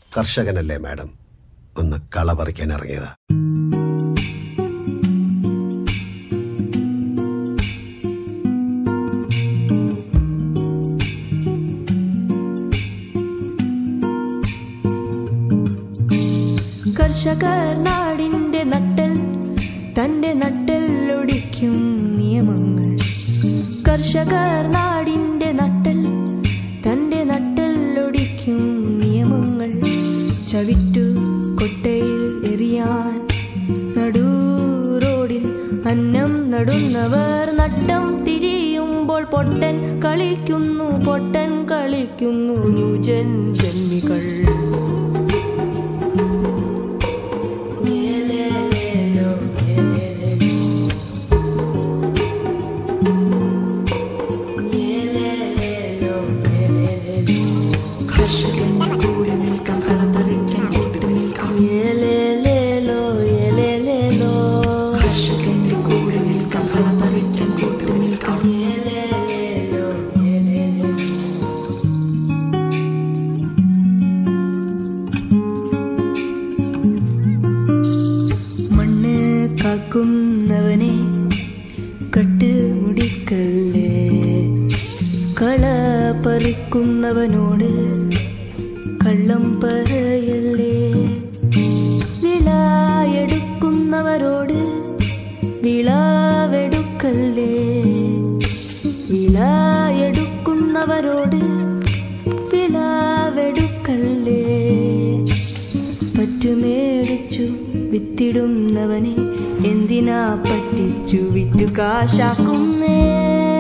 കർഷകനല്ലേ madam ഒന്ന് കള പറിക്കാൻ ഇറങ്ങിയതാ കർഷകർ നാടിന്റെ നട്ടൽ തന്റെ നട്ടലൊടിക്കും നിയമങ്ങൾ കർഷകർ നാടിന്റെ നട്ടൽ തന്റെ നട്ടലൊടിക്കും നിയമങ്ങൾ ചവിട്ടു കൊട്ടയിൽ എറിയാൻ നടൂ റോഡിൽ അന്നം നടുന്നവർ നട്ടം തിരിയുമ്പോൾ പൊട്ടൻ കളിക്കുന്നു പൊട്ടൻ കളിക്കുന്നു ന്യൂജൻ ജന്മികൾ കർഷകന്റെ കൂടെ നിൽക്കാം കളപ്പറിക്കാൻ കൂട്ടു നിൽക്കാം ഏലേലേലോ, ഏലേലേലോ. കർഷകന്റെ കൂടെ നിൽക്കാം കളപ്പറിക്കാൻ കൂട്ടു നിൽക്കാം ഏലേലേലോ, ഏലേലേലോ. മണ്ണ് കാക്കുന്നവനെ കട്ടുമുടിക്കല്ലേ കള പറിക്കുന്നവനോട് കള്ളം പറയല്ലേ വിളയെടുക്കുന്നവരോട് വിളവെടുക്കല്ലേ വിളയെടുക്കുന്നവരോട് വിളവെടുക്കല്ലേ പറ്റുമേടിച്ചു വിത്തിടുന്നവനെ എന്തിനാ പറ്റിച്ചു വിറ്റു കാശാക്കുന്നേ